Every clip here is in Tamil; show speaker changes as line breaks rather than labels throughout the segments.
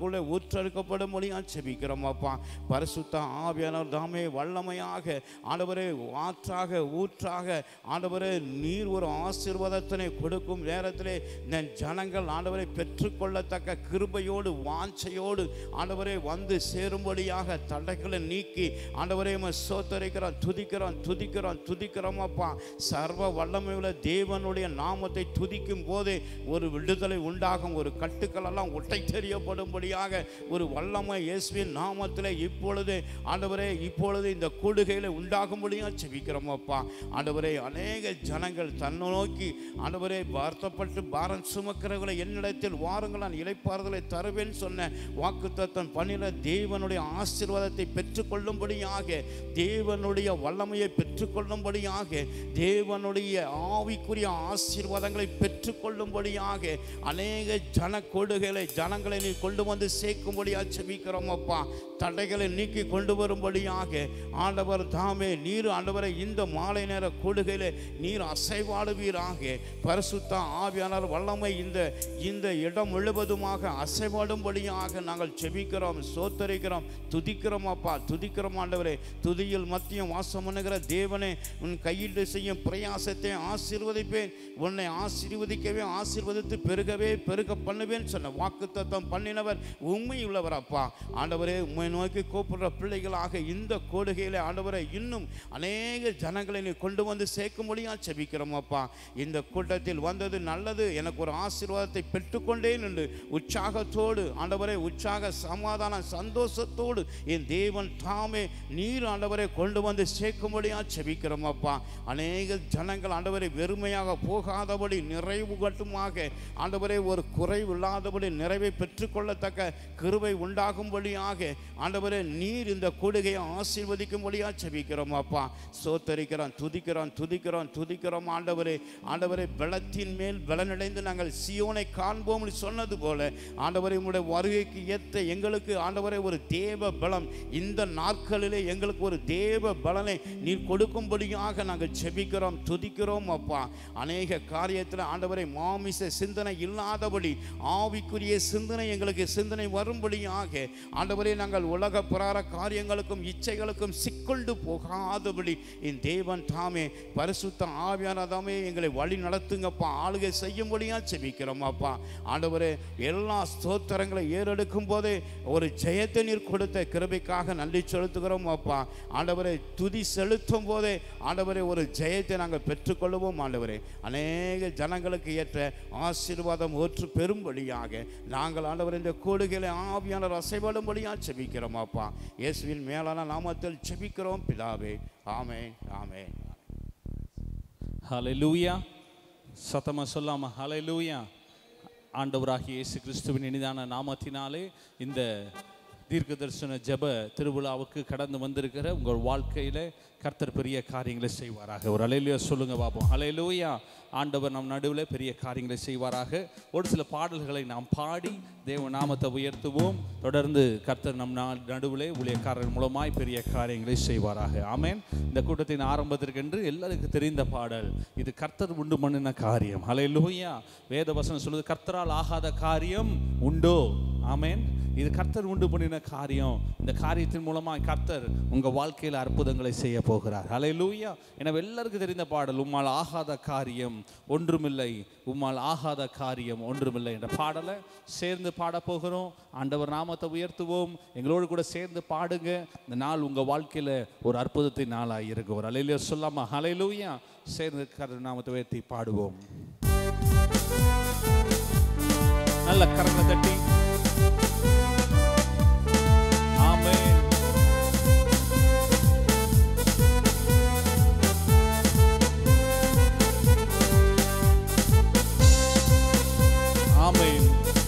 நமக்குள்ளே ஊற்றெடுக்கப்படும்படியா செபிக்கிறோம் அப்பா பரிசுத்த ஆவியானவர் தாமே வல்லமையாக ஆண்டவரே ஆற்றாக ஊற்றாக ஆண்டவரே நீர் ஒரு ஆசீர்வாதத்தினை கொடுக்கும் நேரத்திலே இந்த ஜனங்கள் ஆண்டவரை பெற்றுக்கொள்ளத்தக்க கிருபையோடு வாஞ்சையோடு ஆண்டவரே வந்து சேரும்படியாக தடைகளை நீக்கி ஆண்டவரே உம்மை சோத்தரிக்கிறோம் துதிக்கிறோம் துதிக்கிறோம் துதிக்கிறோம் அப்பா சர்வ வல்லமையுள்ள தேவனுடைய நாமத்தை துதிக்கும் போதே ஒரு விடுதலை உண்டாகும் ஒரு கட்டுக்கள் எல்லாம் ஒட்டை தெரியப்படும்படியாக ஒரு வல்லமை இயேசுவின் நாமத்தில் இப்பொழுது ஆண்டவரே இப்பொழுது இந்த கூடுகையில் உண்டாகும்படியாக செபிக்கிறோம் அப்பா ஆண்டவரே அநேக ஜனங்கள் தன்னை நோக்கி ஆண்டவரே வருத்தப்பட்டு பாரம் சுமக்கிறவர்களை என்னிடத்தில் வாருங்கள் நான் இளைப்பாறுதலை தருவேன் சொன்ன வாக்குத்தத்தம் பண்ணின தேவனுடைய ஆசீர்வாதத்தை பெற்றுக்கொள்ளும்படியாக தேவனுடைய வல்லமையை பெற்றுக்கொள்ளும்படியாக தேவனுடைய ஆவிக்குரிய ஆசீர்வாதங்களை பெற்றுக்கொள்ளும்படியாக அநேக ஜன கொடுகளை ஜனங்களை நீ கொண்டு வந்து சேர்க்கும்படியாக செபிக்கிறோம் அப்பா தடைகளை நீக்கி கொண்டு வரும்படியாக ஆண்டவர் தாமே நீர் ஆண்டவரை இந்த மாலை நேர கூடுகையிலே நீர் அசைவாடுவீராக பரிசுத்த ஆவியானார் வல்லமை இந்த இந்த இடம் முழுவதுமாக அசைவாடும்படியாக நாங்கள் செபிக்கிறோம் சோத்தரிக்கிறோம் துதிக்கிறோம் அப்பா துதிக்கிறோம் ஆண்டவரே துதியில் மத்தியம் வாசம் பண்ணுகிற தேவனே உன் கையிட்டு செய்யும் பிரயாசத்தை ஆசீர்வதிப்பேன் உன்னை ஆசீர்வதிக்கவே ஆசீர்வதித்து பெருகவே பெருக பண்ணுவேன் சொன்ன வாக்குத்தத்தம் பண்ணினவர் உண்மை உள்ளவர் அப்பா ஆண்டவரே உண்மை நோக்கி கூப்பிடுற பிள்ளைகளாக இந்த கோடுகையிலே ஆண்டவரை இன்னும் அநேக ஜனங்களை நீ கொண்டு வந்து சேர்க்கும்படியா செபிக்கிறோம் அப்பா இந்த கூட்டத்தில் வந்தது நல்லது எனக்கு ஒரு ஆசீர்வாதத்தை பெற்றுக்கொண்டேன் என்று உற்சாகத்தோடு ஆண்டவரே உற்சாக சமாதான சந்தோஷத்தோடு என் தேவன் தாமே நீர் ஆண்டவரை கொண்டு வந்து சேர்க்கும்படியா செபிக்கிறோம் அப்பா அநேக ஜனங்கள் ஆண்டவரை வெறுமையாக போகாதபடி நிறைவு கட்டுமாக ஆண்டவரே ஒரு குறைவு இல்லாதபடி நிறைவை பெற்றுக்கொள்ளத்தக்க கிருபை உண்டாகும்படியாக ஆண்டவரே நீர் இந்த கூடுகையை ஆசீர்வதிக்கும்படியா செபிக்கிறோம் அப்பா சோத்தரிக்கிறோம் துதிக்கிறோம் துதிக்கிறோம் துதிக்கிறோம் ஆண்டவரே ஆண்டவரே பலத்தின் மேல் பலனடைந்து நாங்கள் சியோனை காண்போம் சொன்னது போல ஆண்டவரே உம்முடைய வருகைக்கு ஏற்ற எங்களுக்கு ஆண்டவரே ஒரு தேவ பலம் இந்த நாட்களிலே எங்களுக்கு ஒரு தேவ பலனை நீர் கொடுக்கும்படியாக நாங்கள் செபிக்கிறோம் துதிக்கிறோம் அப்பா அநேக காரியத்தில் ஆண்டவரை மாமிச சிந்தனை இல்லாதபடி ஆவிக்குரிய சிந்தனை எங்களுக்கு சிந்தனை வரும்படியாக ஆண்டவரே நாங்கள் உலக புறார காரியங்களுக்கும் இச்சைகளுக்கும் சிக்கொண்டு போகாதபடி என் தேவன் தாமே பரிசுத்த ஆவியானதாமே எங்களை வழி நடத்துங்கப்பா ஆளுகை செய்யும்படியா செபிக்கிறோம் அப்பா ஆண்டவரே எல்லா ஸ்தோத்திரங்களை ஏறெடுக்கும் போதே ஒரு ஜெயத்தை நீர் கொடுத்த கிருபைக்காக நன்றி செலுத்துகிறோம் அப்பா ஆண்டவரை துதி செலுத்தும் போதே ஆண்டவரே ஒரு ஜெயத்தை நாங்கள் பெற்றுக்கொள்வோம் ஆண்டவரே அநேக ஜனங்களுக்கு ஏற்ற ஆசீர்வாதம் ஒற்று பெறும்படியாக நாங்கள் ஆண்டவர் இந்த கோடுகளை ஆவியானவர் அசைபடும்படியாக செபிக்கிறோம் அப்பா இயேசுவின் மேலான நாமத்தில் செபிக்கிறோம் பிதாவே ஆமென் ஆமென்
ஹalleluya சத்தமா சொல்லாம ஹalleluya ஆண்டவராகிய இயேசு கிறிஸ்துவின் இனிதான நாமத்தினாலே இந்த தீர்க்க தரிசன ஜெப திருவிழாவுக்கு கடந்து வந்திருக்கிற உங்கள் வாழ்க்கையில கர்த்தர் பெரிய காரியங்களை செய்வாராக ஒரு அலையிலுயா சொல்லுங்க பாப்போம் ஹalleluya ஆண்டவர் நம் நடுவில் பெரிய காரியங்களை செய்வாராக ஒரு சில பாடல்களை நாம் பாடி தேவ நாமத்தை உயர்த்துவோம் தொடர்ந்து கர்த்தர் நம் நா- நடுவிலே ஊழியக்காரர் மூலமாய் பெரிய காரியங்களை செய்வாராக ஆமென் இந்த கூட்டத்தின் ஆரம்பத்திற்கென்று எல்லாருக்கும் தெரிந்த பாடல் இது கர்த்தர் உண்டு பண்ணின காரியம் ஹalleluya வேத வசனம் சொல்லுது கர்த்தரால் ஆகாத காரியம் உண்டோ ஆமென் இது கர்த்தர் உண்டு பண்ணின காரியம் இந்த காரியத்தின் மூலமாக கர்த்தர் உங்க வாழ்க்கையில் அற்புதங்களை செய்ய போகிறார் ஹalleluya எனவே எல்லாருக்கும் தெரிந்த பாடல் உம்மால் ஆகாத காரியம் ஒன்றுமில்லை உம்மால் ஆகாத காரியம் ஒன்றுமில்லை என்ற பாடலை சேர்ந்து பாட போகிறோம் ஆண்டவர் நாமத்தை உயர்த்துவோம் எங்களோடு கூட சேர்ந்து பாடுங்க இந்த நாள் உங்க வாழ்க்கையில ஒரு அற்புதத்தின் நாளாக இருக்கும் ஒரு அலையில சொல்லாமா ஹalleluya சேர்ந்து கர்த்தர் நாமத்தை உயர்த்தி பாடுவோம் நல்ல கரங்களை தட்டி ஆமென் ஆமென்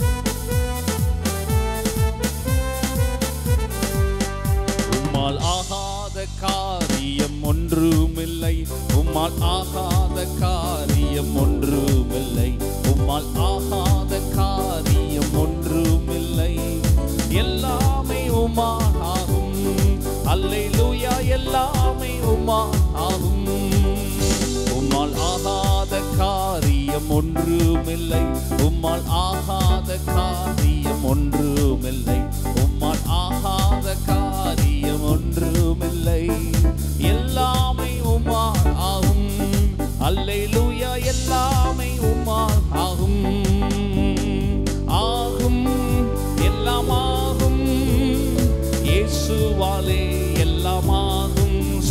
உம்மால் ஆகாத காரியம் ஒன்றுமில்லை உம்மால் ஆகாத காரியம் ஒன்றுமில்லை உம்மால் ஆகாத காரியம் ஒன்றுமில்லை எல்லாமே உம்மால் ஆகும் அல்லேலூயா எல்லாமே உம்மால் ஆகும் உம்மால் ஆகாத காரியம் ஒன்றுமில்லை உம்மால் ஆகாத காரியம் ஒன்றுமில்லை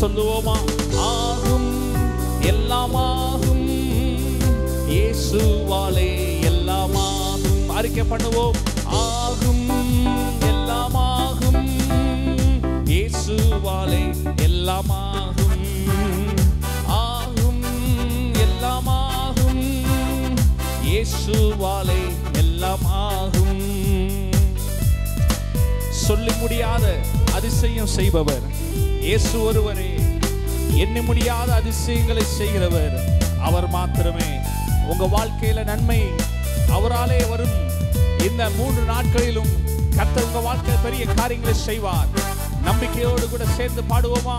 சொல்லுவோமா ஆகும் எல்லாமாகும் இயேசுவாலே எல்லாமாகும் அறிக்கை பண்ணுவோம் ஆகும் எல்லாமாகும் இயேசுவாலே எல்லாமாகும் ஆகும் எல்லாமாகும் இயேசுவாலே எல்லாமாகும் சொல்லி முடியாத அதிசயம் செய்பவர் இயேசு ஒருவரே எண்ணி முடியாத அதிசயங்களை செய்கிறவர் அவர் மாத்திரமே உங்க வாழ்க்கையில நன்மை அவராலே வரும் இந்த மூன்று நாட்களிலும் கர்த்தர் உங்க வாழ்க்கையில் பெரிய காரியங்களை செய்வார் நம்பிக்கையோடு கூட சேர்ந்து பாடுவோமா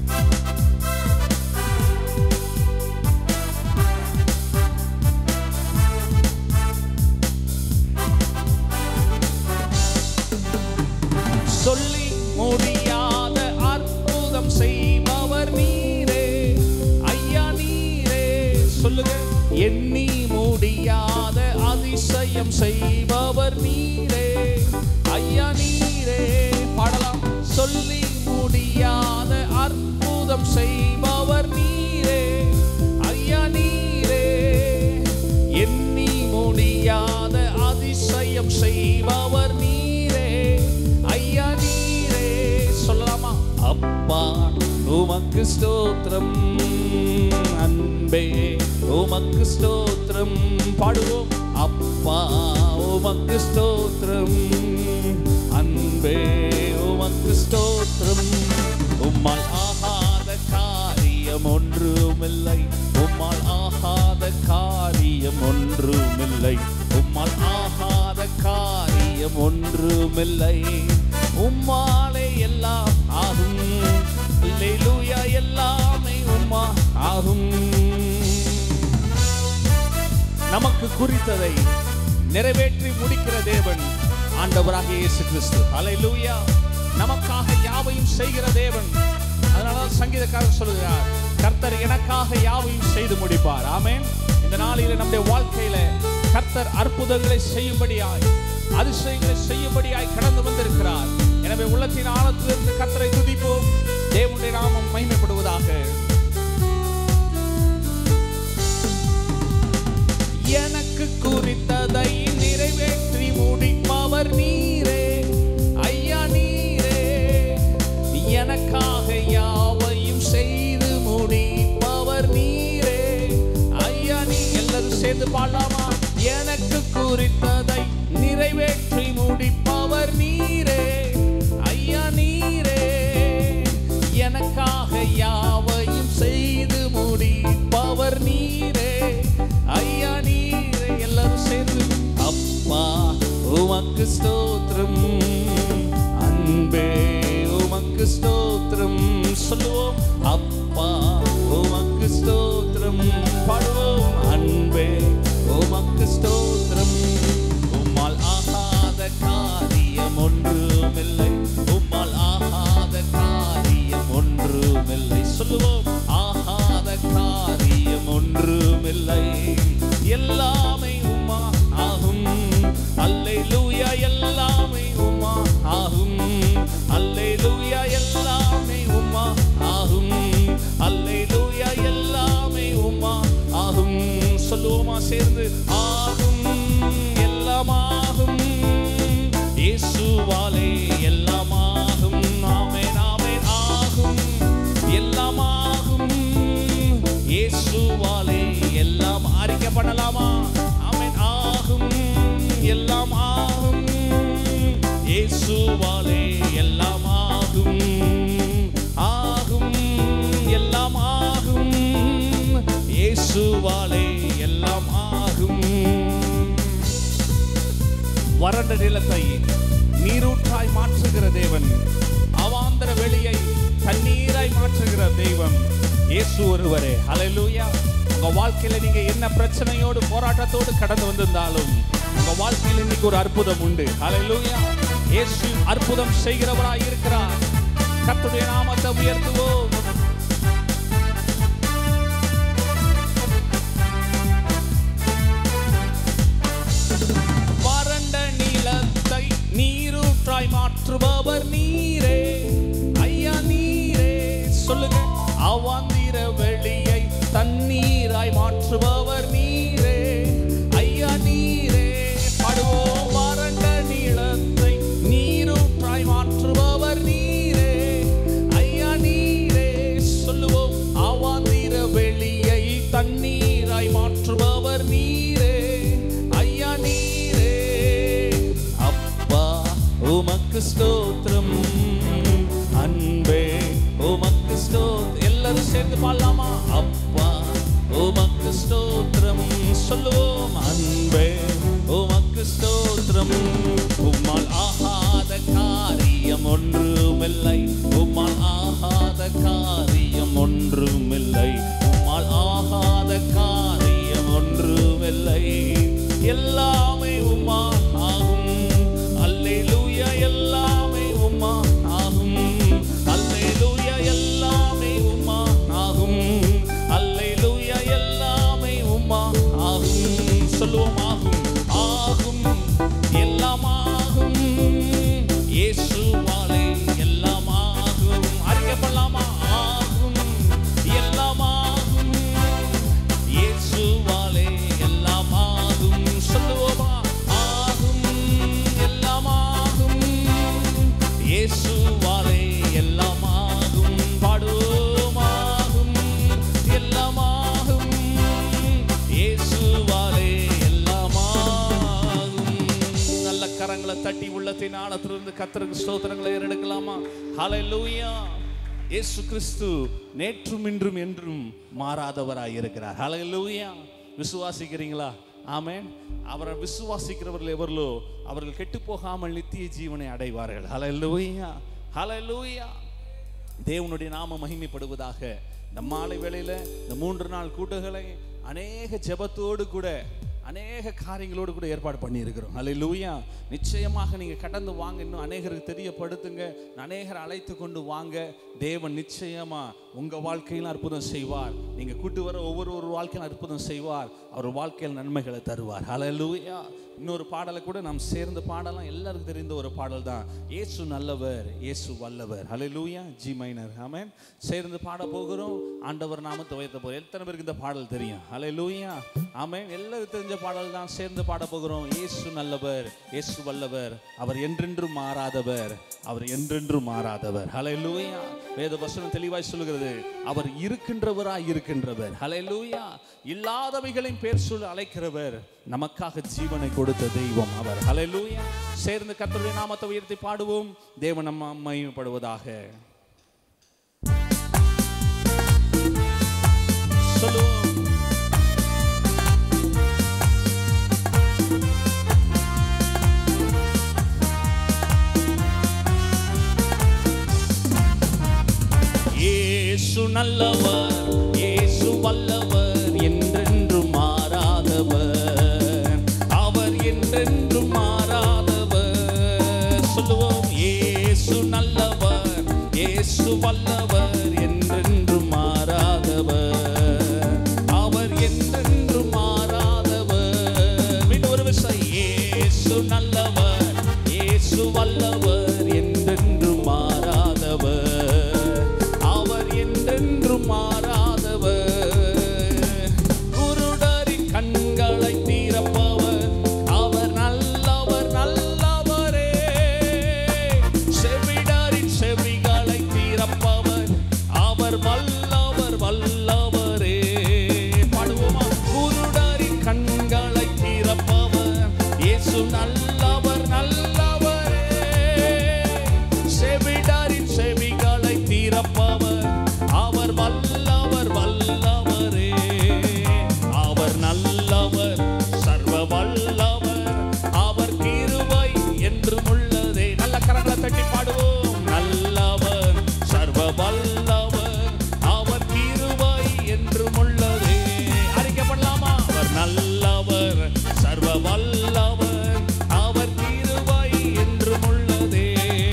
சொல்லி முடியாத அற்புதம் செய்பவர் நீரே ஐயா நீரே சொல்லுங்க எண்ணி முடியாத அதிசயம் செய்பவர் நீரே ஐயா நீரே பாடலாம் சொல்லி முடியாத அற்புதம் செய்பவர் நீரே ஐயா நீரே எண்ணி முடியாத அதிசயம் செய்பவர் நீரே ஐயா நீரே சொல்லலாமா அப்பா உமக்கு ஸ்தோத்திரம் அன்பே உமக்கு ஸ்தோத்திரம் பாடுவோம் அப்பா உமக்கு ஸ்தோத்திரம் அன்பே உமக்கு ஸ்தோத்திரம் உம்மால் ஆகாத காரியம் ஒன்றுமில்லை உம்மால் ஆகாத காரியம் ஒன்றுமில்லை உம்மால் ஆகாத காரியம் ஒன்றுமில்லை உம்மாலே எல்லாம் ஆகும் அல்லேலூயா எல்லாமே உம்மா ஆகும் நமக்கு குறித்ததை நிறைவேற்றி முடிக்கிற தேவன் ஆண்டவராக இயேசு கிறிஸ்து அல்லேலூயா நமக்காக யாவையும் செய்கிற தேவன் அதனால தான் சங்கீதக்காரர் சொல்லுகிறார் கர்த்தர் எனக்காக யாவையும் செய்து முடிப்பார் ஆமென் இந்த நாளில நம்முடைய வாழ்க்கையில கர்த்தர் அற்புதங்களை செய்யும்படியாய் அதிசயங்களை செய்யும்படியாய் கடந்து வந்திருக்கிறார் எனவே உள்ளத்தின் ஆழத்திலிருந்து கர்த்தரை துதிப்போம் தேவனுடைய நாமம் மகிமைப்படுவதாக எனக்கு குறித்ததை நிறைவேற்றி முடிப்பவர் நீரே ஐயா நீரே எனக்காக யாவையும் செய்து முடிப்பவர் நீரே ஐயா நீ எல்லாரும் சேர்ந்து பாடலாமா எனக்கு குறித்ததை நிறைவேற்றி முடிப்பவர் நீரே ஐயா நீரே எனக்காக யாவையும் செய்து முடிப்பவர் நீரே ஐயா நீரே எல்லாரும் சேர்ந்து அப்பா உமக்கு ஸ்தோத்திரம் அன்பே உமக்கு ஸ்தோத்திரம் சொல்லுவோம் அப்பா உமக்கு ஸ்தோத்திரம் பாடுவோம் அன்பே உமக்கு ஸ்தோத்திரம் உம்மால் ஆகாத காரியம் ஒன்றுமில்லை உம்மால் ஆகாத காரியம் ஒன்றுமில்லை சொல்லுவோம் ஆகாத காரியம் ஒன்றுமில்லை எல்லாமே உம்மா ஆகும் அல்லேலூயா எல்லாமே உம்மா ஆகும் அல்லேலூயா எல்லாமே உம்மா ஆகும் அல்லேலூயா எல்லாமே உம்மா ஆகும் சொல்லுவோமா சேர்ந்து ஆகும் எல்லாமாகும் இயேசுவாலே எல்லாமாகும் ஆமென் ஆமென் ஆகும் எல்லாமாகும் இயேசுவாலே எல்லாம் அறிக்கை பண்ணலாமா ஆமென் ஆகும் எல்லாம் ஆகும் இயேசுவாலே எல்லாம் ஆகும் ஆகும் எல்லாம் ஆகும் இயேசுவாலே எல்லாம் ஆகும் வறண்ட நிலத்தை நீரூற்றாய் மாற்றுகிற தேவன் அவாந்தர வெளியை தண்ணீராய் மாற்றுகிற தெய்வம் இயேசு ஒருவரே ஹalleluya உங்க வாழ்க்கையில நீங்க என்ன பிரச்சனையோடு போராட்டத்தோடு கடந்து வந்திருந்தாலும் உங்க வாழ்க்கையில இன்னைக்கு ஒரு அற்புதம் உண்டு ஹalleluya இயேசு அற்புதம் செய்கிறவராய் இருக்கிறார் கர்த்தருடைய நாமத்தை உயர்த்துவோம் வறண்ட நிலத்தை நீரூற்றாய் மாற்றுபவர் நீரே ஐயா நீரே சொல்லுங்க அவாந்திர வெளியை தண்ணீராய் மாற்றுபவர் நீரே ஐயா நீரே பாடுவோம் வறண்ட நிலத்தை நீரூற்றாய் மாற்றுபவர் நீரே ஐயா நீரே சொல்லுவோம் அவாந்திர வெளியை தண்ணீராய் மாற்றுபவர் நீரே ஐயா நீரே அப்பா உமக்கு ஸ்தோத்திரம் அன்பே உமக்கு ஸ்தோத் எல்லாரும் சேர்ந்து பாடலாமா அப்பா உமக்கு ஸ்தோத்திரம் சொல்லுவோம் அன்பே உமக்கு ஸ்தோத்திரம் உம்மால் ஆகாத காரியம் ஒன்றுமில்லை உம்மால் ஆகாத காரியம் ஒன்றுமில்லை உம்மால் ஆகாத காரியம் ஒன்றுமில்லை எல்லாமே உம்மா ஆகும் அல்லேலூயா எல்லாமே உம்மா ஆகும் அல்லேலூயா எல்லாமே உம்மா ஆகும் அல்லேலூயா எல்லாமே உம்மா ஆகும் சொல்லுவோம் ஆகும் ஆகும் எல்லாமாகும் இயேசுவாலே எல்லாமாகும் அறிக்கப்படலாமா ஆகும் எல்லாமாகும் இயேசுவாலே எல்லாமாகும் சொல்லுவோமா ஆகும் எல்லாமாகும் இயேசுவாலே எல்லாமாகும் பாடுவோமாகும் எல்லாமாகும் இயேசுவாலே எல்லாமாகும் நல்ல கரங்களை தட்டி உள்ளத்தின் ஆழத்திலிருந்து கத்தருக்கு ஸ்தோத்திரங்களை ஏறெடுக்கலாமா ஹalleluya இயேசு கிறிஸ்து நேற்றும் இன்றும் என்றும் மாறாதவராய் இருக்கிறார் ஹalleluya விசுவாசிக்கிறீங்களா ஆமென் அவரை விசுவாசிக்கிறவர்கள் எவர்களோ அவர்கள் கெட்டு போகாமல் நித்திய ஜீவனை அடைவார்கள் ஹalleluya ஹalleluya தேவனுடைய நாம மகிமைப்படுவதாக இந்த மாலை வேளையில இந்த மூன்று நாள் கூட்டங்களை அநேக ஜெபத்தோடு கூட அநேக காரியங்களோடு கூட ஏற்பாடு பண்ணியிருக்கிறோம் அல்லேலூயா நிச்சயமாக நீங்கள் கடந்து வாங்க இன்னும் அநேகருக்கு தெரியப்படுத்துங்க அநேகரை அழைத்து கொண்டு வாங்க தேவன் நிச்சயமா உங்க வாழ்க்கையில் அற்புதம் செய்வார் நீங்க கூட்டு வர ஒவ்வொரு ஒரு வாழ்க்கையில் அற்புதம் செய்வார் அவர் வாழ்க்கையில் நன்மைகளை தருவார் ஹalleluya இன்னொரு பாடலை கூட நாம் சேர்ந்து பாடலாம் எல்லாருக்கும் தெரிந்த ஒரு பாடல் தான் இயேசு நல்லவர் இயேசு வல்லவர் ஹalleluya ஜி மைனர் ஆமென் சேர்ந்து பாட போகிறோம் ஆண்டவர் நாமத்தை உயர்த்த போகிறோம் எத்தனை பேருக்கு இந்த பாடல் தெரியும் ஹalleluya ஆமென் எல்லாருக்கும் தெரிஞ்ச பாடல் தான் சேர்ந்து பாட போகிறோம் இயேசு நல்லவர் இயேசு வல்லவர் அவர் என்றென்றும் மாறாதவர் அவர் என்றென்றும் மாறாதவர் ஹalleluya வேத வசனம் தெளிவாய் சொல்லுகிறது அவர் இருக்கின்றவராய் இருக்கின்றவர் ஹalleluya இல்லாதவைகளின் பேர் சொல்லி அழைக்கிறவர் நமக்காக ஜீவனை கொடுத்த தெய்வம் அவர் ஹalleluya சேர்ந்து கர்த்தருடைய நாமத்தை உயர்த்தி பாடுவோம் தேவன் நம்ம மகிமைப்படுவதாக சொல்லுவோம் இயேசு நல்லவர் இயேசு வல்லவர் என்றென்றும் மாறாதவர் அவர் என்றென்றும் மாறாதவர் சொல்லுவோம் இயேசு நல்லவர் இயேசு வல்லவர் என்றென்றும் மாறாதவர் அவர் என்றென்றும் மாறாதவர் மீண்டும் ஒரு விஷயம் இயேசு நல்லவர் இயேசு வல்லவர் என்றென்றும் மாறாதவர் அவர் என்றென்றும் மாறாதவர் குருடரின் கண்களை தீரப்பவர் அவர் நல்லவர் நல்லவரே செவிடரின் செவிகளை தீரப்பவர் அவர் வல்லவர் வல்லவரே பாடுவோமா குருடரின் கண்களை தீரப்பவர் இயேசு நல்லவர் நல்லவரே செவிடரின் செவிகளை தீரப்பவர் அவர் வல்லவர் வல்லவரே அவர் நல்லவர் சர்வ வல்லவர் அவர் கிருபை என்றும் உள்ளதே நல்ல கரங்களை தட்டி பாடுவோம் நல்லவர் சர்வ வல்லவர் அவர் கிருபை என்றும் உள்ளதே அறிக்கப்படலாமா அவர் நல்லவர் சர்வ வல்லவர் அவர் கிருபை என்றும் உள்ளதே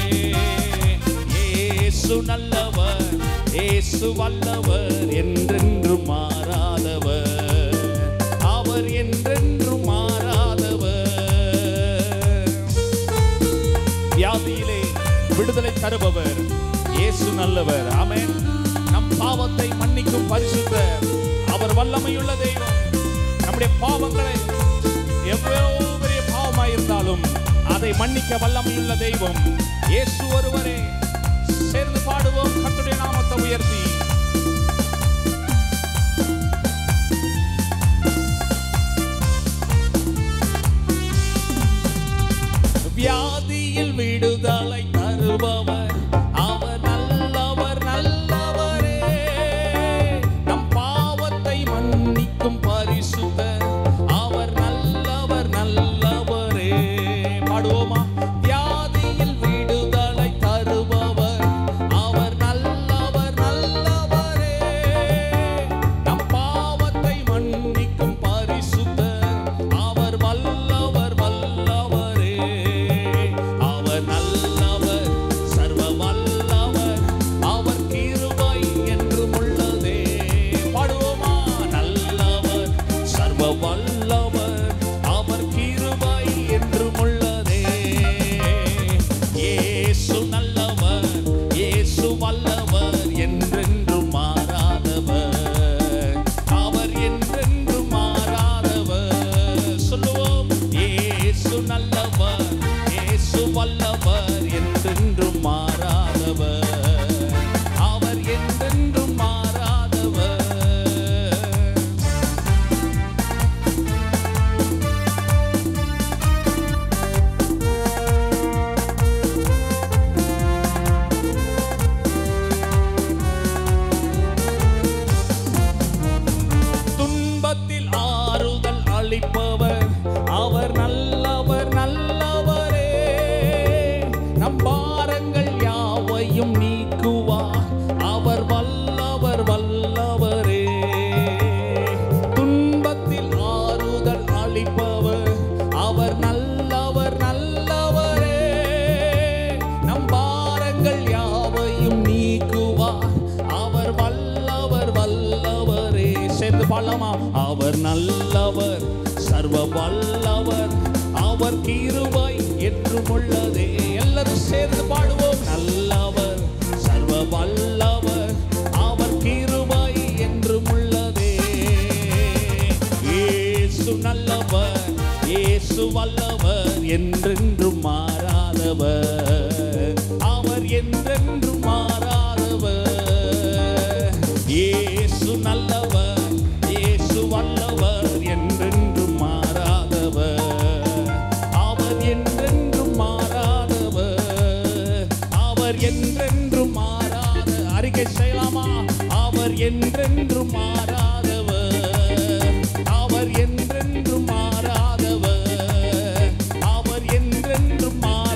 இயேசு நல்லவர் இயேசு வல்லவர் என்றென்றும் மாறாதவர் அவர் என்றென்றும் மாறாதவர் வியாதியிலே விடுதலை தருபவர் இயேசு நல்லவர் ஆமென் நம் பாவத்தை மன்னிக்கும் பரிசுத்தர் அவர் வல்லமையுள்ள தெய்வம் நம்முடைய பாவங்களை எவ்வளவு பெரிய பாவமாய் இருந்தாலும் அதை மன்னிக்க வல்லமையுள்ள தெய்வம் இயேசு ஒருவரே சேர்ந்து பாடுவோம் கர்த்தருடைய நாமத்தை உயர்த்தி வியாதியில் விடுதலை தருபவர் அவர் நல்லவர் நல்லவரே நம் பாவத்தை மன்னிக்கும் பரிசுத்தர் அவர் நல்லவர் நல்லவரே பாடுவோமா வியாதியில் விடுதலை தருபவர் அவர் நல்லவர் நல்லவரே நம் பாவத்தை மன்னிக்கும் பரிசுத்தர் அவர் வல்லவர் வல்லவரே அவர் நல்லவர் சர்வ வல்லவர் அவர் கிருபை என்றும் உள்ளதே பாடுவோமா நல்லவர் சர்வ வல்லவர் அவர் கிருபை என்றும் உள்ளதே இயேசு நல்லவர் இயேசு வல்லவர் என்றென்றும் மாறாதவர் அவர் என்றென்றும் மாறாதவர் சொல்லுவோம் இயேசு நல்லவர் இயேசு வல்லவர் என்றென்றும் மாறாதவர் அவர் என்றென்றும் மாறாதவர் துன்பத்தில் ஆறுதல் அளிப்பவர் அவர் நல்லவர் நல்லவரே நம் பாரங்கள் யாவையும் நீக்குவார் அவர் வல்லவர் வல்லவரே துன்பத்தில் ஆறுதல் அளிப்பவர் அவர் நல்லவர் நல்லவரே நம் பாரங்கள் யாவையும் நீக்குவார் அவர் வல்லவர் வல்லவரே சேர்ந்து பாடலாமா அவர் நல்லவர் சர்வ வல்லவர் அவர் கிருபை என்றும் உள்ளதே எல்லாரும் சேர்ந்து பாடுவோம் நல்லவர் சர்வ வல்லவர் அவர் கிருபை என்றும் உள்ளதே இயேசு நல்லவர் இயேசு வல்லவர் என்றென்றும் மாறாதவர் அவர் என்றென்றும் மாறாதவர் இயேசு நல்லவர் இயேசு வல்லவர் என்றென்றும் மாறாதவர் அவர் என்றென்றும் மாறாதவர் அவர் என்றென்றும் மாறாத அறிக்கை செய்யலாமா அவர் என்றென்றும் மாறாதவர் அவர் என்றென்றும் மாறாதவர் அவர் என்றென்றும்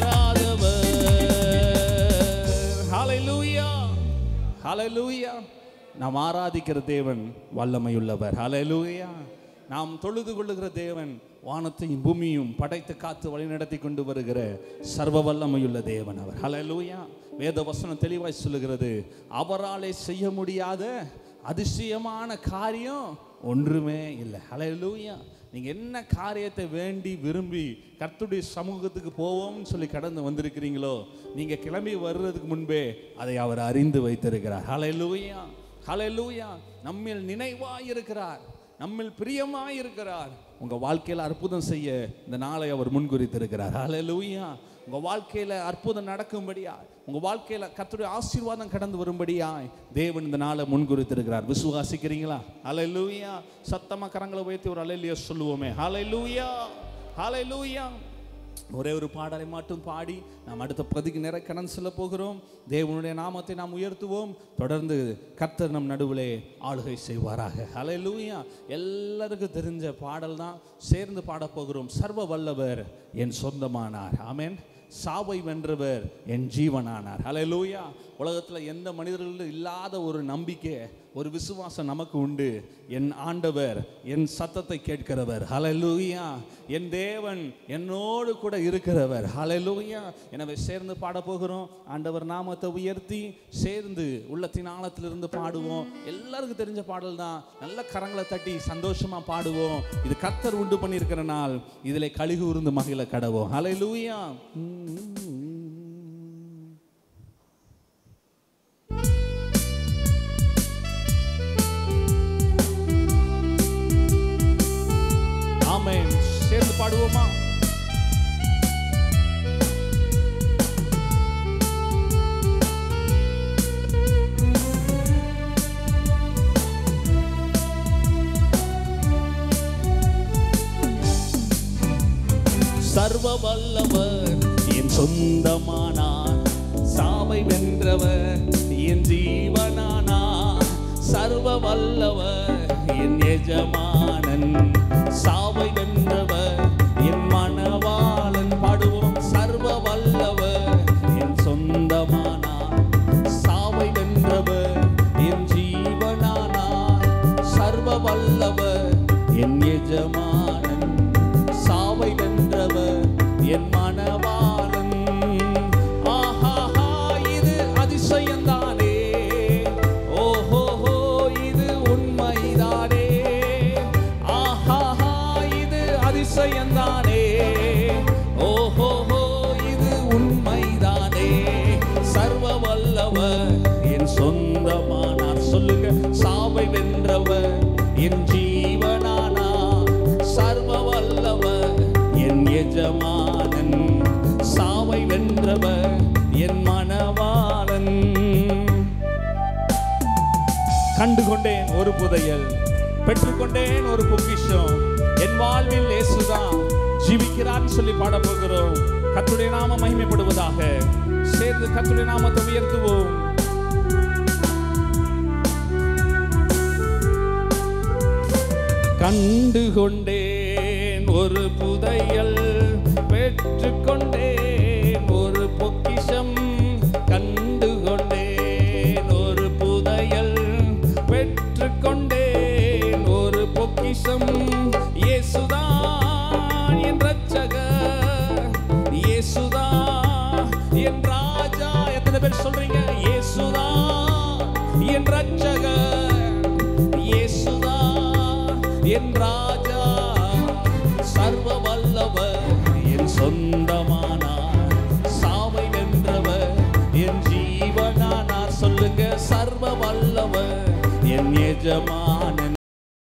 மாறாதவர் ஹalleluya ஹalleluya நாம் ஆராதிக்கிற தேவன் வல்லமையுள்ளவர் ஹalleluya நாம் தொழுது கொள்ளுகிற தேவன் வானத்தையும் பூமியும் படைத்து காத்து வழிநடத்தி கொண்டு வருகிற சர்வ வல்லமையுள்ள தேவன் அவர் ஹalleluya வேத வசனம் தெளிவாய் சொல்லுகிறது அவராலே செய்ய முடியாத அதிசயமான காரியம் ஒன்றுமே இல்லை ஹalleluya நீங்க என்ன காரியத்தை வேண்டி விரும்பி கர்த்தருடைய சமூகத்துக்கு போவோம்னு சொல்லி கடந்து வந்திருக்கிறீங்களோ நீங்க கிளம்பி வர்றதுக்கு முன்பே அதை அவர் அறிந்து வைத்திருக்கிறார் ஹalleluya ஹalleluya நம்மில் நினைவாய் இருக்கிறார் நம்மில் பிரியமாய் இருக்கிறார் உங்க வாழ்க்கையில அற்புதம் செய்ய இந்த நாளை அவர் முன்குறித்திருக்கிறார் ஹalleluya உங்க வாழ்க்கையில அற்புதம் நடக்கும்படியா உங்க வாழ்க்கையில கர்த்தருடைய ஆசீர்வாதம் கடந்து வரும்படியாய் தேவன் இந்த நாளை முன்குறித்திருக்கிறார் விசுவாசிக்கிறீங்களா ஹalleluya சத்தமா கரங்களை உயர்த்தி ஒரு ஹalleluya சொல்லுவோமே ஹalleluya ஹalleluya ஒரே ஒரு பாடலை மட்டும் பாடி நாம் அடுத்த பதிக்கு நிறை கடன் செல்ல போகிறோம் தேவனுடைய நாமத்தை நாம் உயர்த்துவோம் தொடர்ந்து கர்த்தர் நம் நடுவிலே ஆளுகை செய்வாராக ஹalleluya எல்லாருக்கும் தெரிஞ்ச பாடல் தான் சேர்ந்து பாடப் போகிறோம் சர்வ வல்லவர் என் சொந்தமானார் ஆமென் சாவை வென்றவர் என் ஜீவனானார் ஹalleluya உலகத்துல எந்த மனிதர்களும் இல்லாத ஒரு நம்பிக்கை ஒரு விசுவாசம் நமக்கு உண்டு என் ஆண்டவர் என் சத்தத்தை கேட்கிறவர் ஹalleluya என் தேவன் என்னோடு கூட இருக்கிறவர் ஹalleluya எனவே சேர்ந்து பாட போகிறோம் ஆண்டவர் நாமத்தை உயர்த்தி சேர்ந்து உள்ளத்தின் ஆழத்திலிருந்து பாடுவோம் எல்லாருக்கும் தெரிஞ்ச பாடல் தான் நல்ல கரங்களை தட்டி சந்தோஷமா பாடுவோம் இது கத்தர் உண்டு பண்ணியிருக்கிற நாள் இதிலே கழுகு உருந்து மகிழ கடவோம் ஹalleluya வல்லவர் என் சொந்தமானார் சாவை வென்றவர் என் ஜீவனானார் சர்வ வல்லவர் என் எஜமானன் சாவை வென்றவர் என் மணவாளன் பாடுவோம் சர்வ வல்லவர் என் சொந்தமானார் சாவை வென்றவர் என் ஜீவனானார் சர்வ வல்லவர் என் எஜமானன் சாவை வென்றவர் என் மணவாளன் ஆஹாஹா இது அதிசயம்தானே ஓஹோஹோ இது உண்மைதானே ஆஹாஹா இது அதிசயம்தானே ஓஹோஹோ இது உண்மைதானே சர்வ வல்லவர் என் சொந்தமானார் சொல்லுங்க சாவை வென்றவர் என் ஜீவனானா சர்வ வல்லவர் என் எஜமானன் சாவை வென்றவர் என் மணவாளன் கண்டு கொண்டேன் ஒரு புதையல் பெற்றுக்கொண்டேன் ஒரு பொக்கிஷம் என் வாழ்வில் இயேசுதான் ஜீவிக்கிறான் சொல்லி பாட போகிறோம் கத்துடைய நாம மகிமைப்படுவதாக சேர்ந்து கத்துடைய நாமத்தை உயர்த்துவோம் கண்டு கொண்டேன் ஒரு புதையல் பெற்றுக்கொண்டேன் ஒரு பொக்கிஷம் கண்டு கொண்டேன் ஒரு புதையல் பெற்றுக்கொண்டேன் ஒரு பொக்கிஷம் இயேசுதான் என் ரட்சகர் இயேசுதான் என் ராஜா எத்தனை பேர் சொல்றீங்க இயேசுதான் என் ரட்சகர் இயேசுதான் என் ராஜா சர்வ வல்லவர் என் சொந்தமானார் சாவை வென்றவர் என் ஜீவனானார் சொல்லுங்க சர்வ வல்லவர் என் எஜமானன்